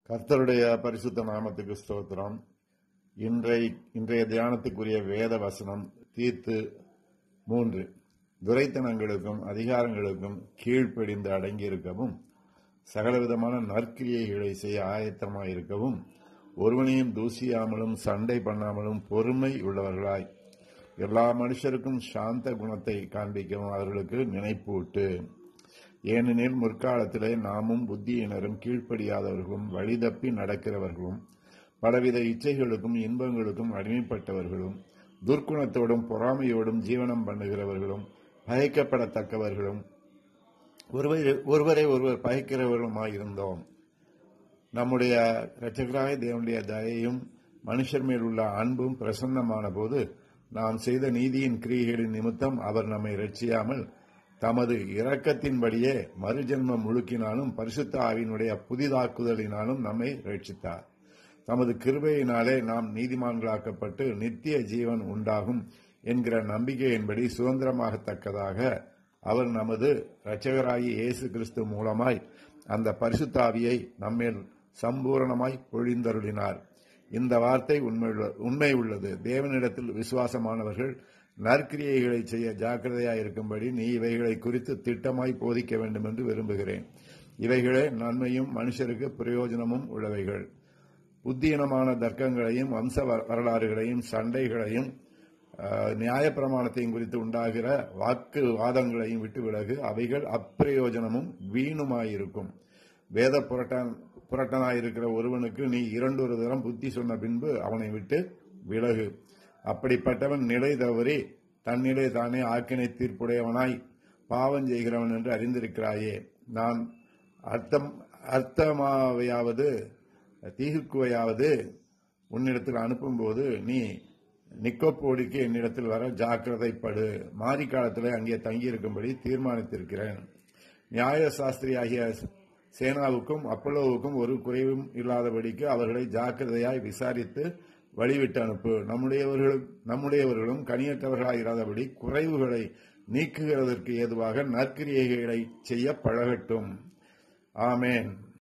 கர்த்தருடைய பரிசுத்த நாமத்துக்கு ஸ்தோத்திரம் இன்றை இன்றைய தியானத்துக்குரிய வேத வசனம் தீர்த்து மூன்று துரைத்தனங்களுக்கும் அதிகாரங்களுக்கும் கீழ்ப்படிந்து அடங்கியிருக்கவும் சகலவிதமான நற்கிரியைகளை செய்ய ஆயத்தமாயிருக்கவும் ஒருவனையும் தூசியாமலும் சண்டை பண்ணாமலும் பொறுமை உள்ளவர்களாய் எல்லா மனுஷருக்கும் சாந்த குணத்தை காண்பிக்கவும் அவர்களுக்கு நினைப்பூட்டு ஏனெனில் முற்காலத்திலே நாமும் புத்தியினரும் கீழ்ப்படியாதவர்களும் வழிதப்பி நடக்கிறவர்களும் பலவித இச்சைகளுக்கும் இன்பங்களுக்கும் அடிமைப்பட்டவர்களும் துர்க்குணத்தோடும் பொறாமையோடும் ஜீவனம் பண்ணுகிறவர்களும் பயக்கப்படத்தக்கவர்களும் ஒருவரை ஒருவரை ஒருவர் பயக்கிறவர்களுமாயிருந்தோம் நம்முடைய இரட்சகராய தேவனுடைய தயையும் மனுஷர் மேல் உள்ள அன்பும் பிரசன்னமான போது நாம் செய்த நீதியின் கிரியைகளின் நிமித்தம் அவர் நம்மை ரட்சியாமல் தமது இரக்கத்தின்படியே மறுஜென்மம் முழுக்கினாலும் பரிசுத்த ஆவியினுடைய புதிதாக்குதலினாலும் நம்மை ரட்சித்தார் தமது கிருபையினாலே நாம் நீதிமான்களாக்கப்பட்டு நித்திய ஜீவன் உண்டாகும் என்கிற நம்பிக்கையின்படி சுதந்திரமாகத்தக்கதாக அவர் நமது இரட்சகராகி இயேசு கிறிஸ்து மூலமாய் அந்த பரிசுத்தாவியை நம்மேல் சம்பூரணமாய் பொழிந்தருளினார் இந்த வார்த்தை உண்மை உள்ளது தேவனிடத்தில் விசுவாசமானவர்கள் நற்கிரியைகளை செய்ய ஜாக்கிரதையாய் இருக்கும்படி நீ இவைகளை குறித்து திட்டமாய் போதிக்க வேண்டும் என்று விரும்புகிறேன் இவைகளே நன்மையும் மனுஷருக்கு பிரயோஜனமும் உள்ளவைகள் புத்தீனமான தர்க்கங்களையும் வம்ச வரலாறுகளையும் சண்டைகளையும் நியாயப்பிரமாணத்தையும் குறித்து உண்டாகிற வாக்கு வாதங்களையும் விட்டு விலகு அவைகள் அப்பிரயோஜனமும் வீணுமாயிருக்கும் வேத புரட்டன் புரட்டனாயிருக்கிற ஒருவனுக்கு நீ இரண்டொரு தரம் புத்தி சொன்ன பின்பு அவனை விட்டு விலகு அப்படிப்பட்டவன் நிலை தவறி தன்னிலை தானே ஆக்கினை தீர்ப்புடையவனாய் பாவம் செய்கிறவன் என்று அறிந்திருக்கிறாயே நான் அர்த்தம் அர்த்தமாவையாவது தீகுக்குவையாவது உன்னிடத்தில் அனுப்பும்போது நீ நிக்கோப்போடிக்கு என்னிடத்தில் வர ஜாக்கிரதைப்படு மாறி காலத்தில் அங்கே தங்கியிருக்கும்படி தீர்மானித்திருக்கிறேன் நியாய சாஸ்திரியாகிய சேனாவுக்கும் அப்பல்லோவுக்கும் ஒரு குறைவும் இல்லாதபடிக்கு அவர்களை ஜாக்கிரதையாய் விசாரித்து வழிவிட்டு அனுப்பு நம்முடையவர்களும் நம்முடையவர்களும் கனியற்றவர்களாயிராதபடி குறைவுகளை நீக்குகிறதற்கு ஏதுவாக நற்கிரியைகளை செய்ய பழகட்டும் ஆமேன்